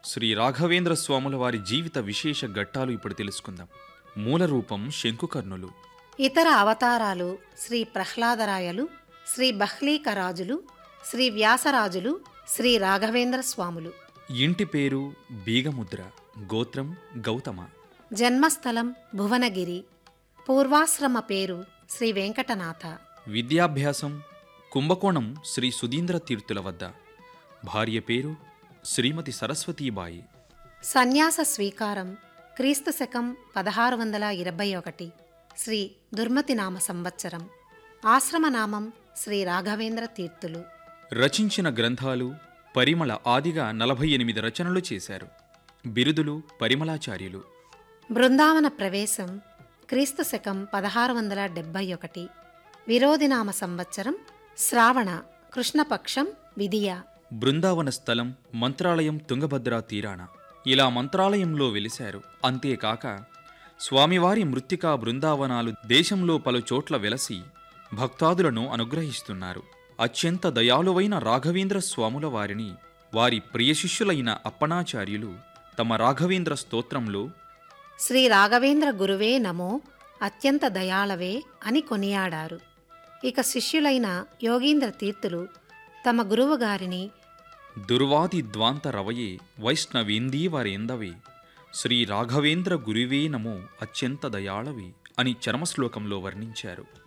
శ్రీ రాఘవేంద్ర స్వాముల వారి జీవిత విశేష ఘట్టాలు ఇప్పుడు తెలుసుకుందాం మూల రూపం శంకుకర్ణులు ఇతర అవతారాలు శ్రీ ప్రహ్లాదరాయలు శ్రీ బహ్లీకరాజులు శ్రీ వ్యాసరాజులు శ్రీ రాఘవేంద్ర స్వాములు ఇంటి పేరు బీగముద్ర గోత్రం గౌతమ జన్మస్థలం భువనగిరి పూర్వాశ్రమ పేరు శ్రీ వెంకటనాథ విద్యాభ్యాసం కుంభకోణం శ్రీ సుధీంద్ర తీర్థుల వద్ద భార్య పేరు శ్రీమతి సరస్వతీబాయి సన్యాస స్వీకారం క్రీస్తు శకం పదహారు వందల ఇరవై ఒకటి శ్రీ దుర్మతి నామ సంవత్సరం ఆశ్రమనామం శ్రీ రాఘవేంద్ర తీర్థులు రచించిన గ్రంథాలు పరిమళ ఆదిగా నలభై ఎనిమిది రచనలు చేశారు బిరుదులు పరిమళాచార్యులు బృందావన ప్రవేశం క్రీస్తు శకం పదహారు వందల డెబ్బై ఒకటి విరోధినామ సంవత్సరం శ్రావణ కృష్ణపక్షం విధియ బృందావన స్థలం మంత్రాలయం తుంగభద్రా తీరాన ఇలా మంత్రాలయంలో వెలిశారు అంతేకాక స్వామివారి మృత్తికా బృందావనాలు దేశంలో పలు చోట్ల వెలసి భక్తాదులను అనుగ్రహిస్తున్నారు అత్యంత దయాళువైన రాఘవేంద్ర స్వాముల వారిని వారి ప్రియ శిష్యులైన అప్పణాచార్యులు తమ రాఘవేంద్ర స్తోత్రంలో శ్రీ రాఘవేంద్ర గురువే నమో అత్యంత దయాళవే అని కొనియాడారు ఇక శిష్యులైన యోగీంద్ర తీర్థులు తమ గురువుగారిని దుర్వాది ద్వాంత రవయే వైష్ణవేందీవరేందవే శ్రీ రాఘవేంద్ర గురువే నమో అత్యంత దయాళవే అని చరమశ్లోకంలో వర్ణించారు